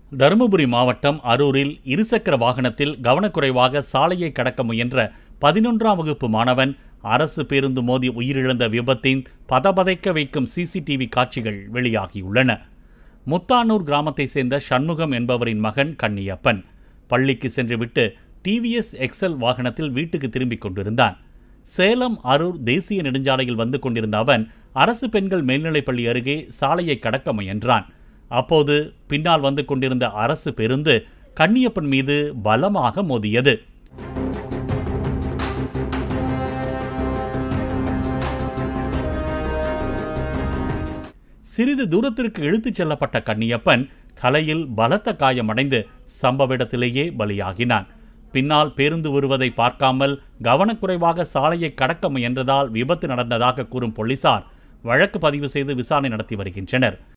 தருமபுரி மாவட்டம் அரூரில் இருசக்கர வாகனத்தில் கவனக்குறைவாக சாலையை கடக்க முயன்ற பதினொன்றாம் வகுப்பு மாணவன் அரசு பேருந்து மோதி உயிரிழந்த விபத்தின் பதபதைக்க வைக்கும் சிசிடிவி காட்சிகள் வெளியாகியுள்ளன முத்தானூர் கிராமத்தைச் சேர்ந்த சண்முகம் என்பவரின் மகன் கன்னியப்பன் பள்ளிக்கு சென்றுவிட்டு டிவிஎஸ் எக்ஸல் வாகனத்தில் வீட்டுக்கு திரும்பிக் கொண்டிருந்தான் சேலம் அரூர் தேசிய நெடுஞ்சாலையில் வந்து கொண்டிருந்த அவன் அரசு பெண்கள் மேல்நிலைப்பள்ளி அருகே சாலையை கடக்க முயன்றான் அப்போது பின்னால் வந்து கொண்டிருந்த அரசு பேருந்து கன்னியப்பன் மீது பலமாக மோதியது சிறிது தூரத்திற்கு இழுத்துச் செல்லப்பட்ட கன்னியப்பன் தலையில் பலத்த காயமடைந்து சம்பவ இடத்திலேயே பலியாகினான் பின்னால் பேருந்து வருவதை பார்க்காமல் கவனக்குறைவாக சாலையை கடக்க முயன்றதால் விபத்து நடந்ததாக கூறும் போலீசார் வழக்கு பதிவு செய்து விசாரணை நடத்தி வருகின்றனர்